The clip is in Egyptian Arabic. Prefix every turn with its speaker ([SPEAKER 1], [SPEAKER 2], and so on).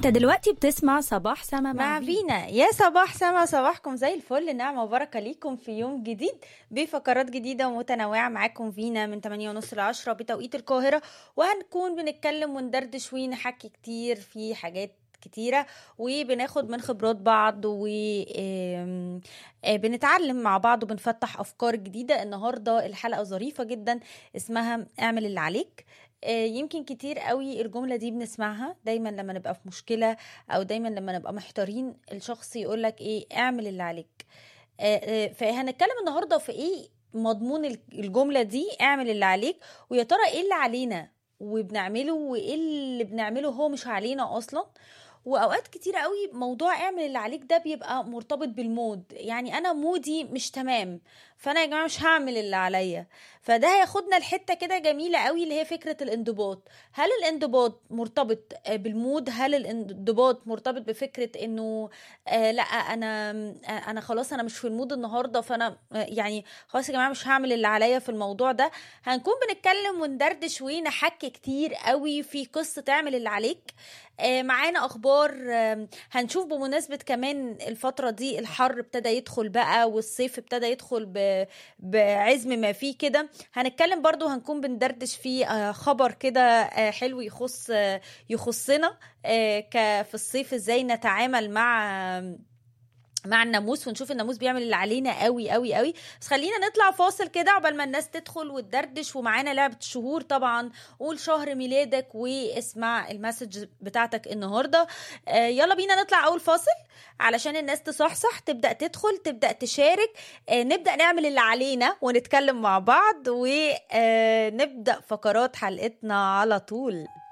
[SPEAKER 1] انت دلوقتي بتسمع صباح سما
[SPEAKER 2] مع فينا يا صباح سما صباحكم زي الفل نعمة وبركة ليكم في يوم جديد بفقرات جديدة ومتنوعة معاكم فينا من 8 ونص ل 10 بتوقيت القاهرة وهنكون بنتكلم وندردش ونحكي كتير في حاجات كتيرة وبناخد من خبرات بعض وبنتعلم مع بعض وبنفتح أفكار جديدة النهاردة الحلقة ظريفة جدا اسمها اعمل اللي عليك آه، يمكن كتير قوي الجملة دي بنسمعها دايما لما نبقى في مشكلة أو دايما لما نبقى محتارين الشخص يقولك إيه اعمل اللي عليك آه، آه، فهنتكلم النهاردة في إيه مضمون الجملة دي اعمل اللي عليك ويا ترى إيه اللي علينا وبنعمله وإيه اللي بنعمله هو مش علينا أصلا واوقات كتيره قوي موضوع اعمل اللي عليك ده بيبقى مرتبط بالمود يعني انا مودي مش تمام فانا يا جماعه مش هعمل اللي عليا فده هياخدنا لحته كده جميله قوي اللي هي فكره الانضباط هل الانضباط مرتبط بالمود هل الانضباط مرتبط بفكره انه آه لا انا آه انا خلاص انا مش في المود النهارده فانا آه يعني خلاص يا جماعه مش هعمل اللي عليا في الموضوع ده هنكون بنتكلم وندردش ونحكي كتير قوي في قصه اعمل اللي عليك آه معانا اخبار آه هنشوف بمناسبه كمان الفتره دي الحر ابتدى يدخل بقى والصيف ابتدى يدخل بعزم ما فيه كده هنتكلم برضو هنكون بندردش في آه خبر كده حلو يخص يخصنا في الصيف ازاي نتعامل مع مع الناموس ونشوف الناموس بيعمل اللي علينا قوي قوي قوي بس خلينا نطلع فاصل كده عقبال ما الناس تدخل وتدردش ومعانا لعبه شهور طبعا قول شهر ميلادك واسمع المسج بتاعتك النهارده آه يلا بينا نطلع اول فاصل علشان الناس تصحصح تبدا تدخل تبدا تشارك آه نبدا نعمل اللي علينا ونتكلم مع بعض ونبدا آه فقرات حلقتنا على طول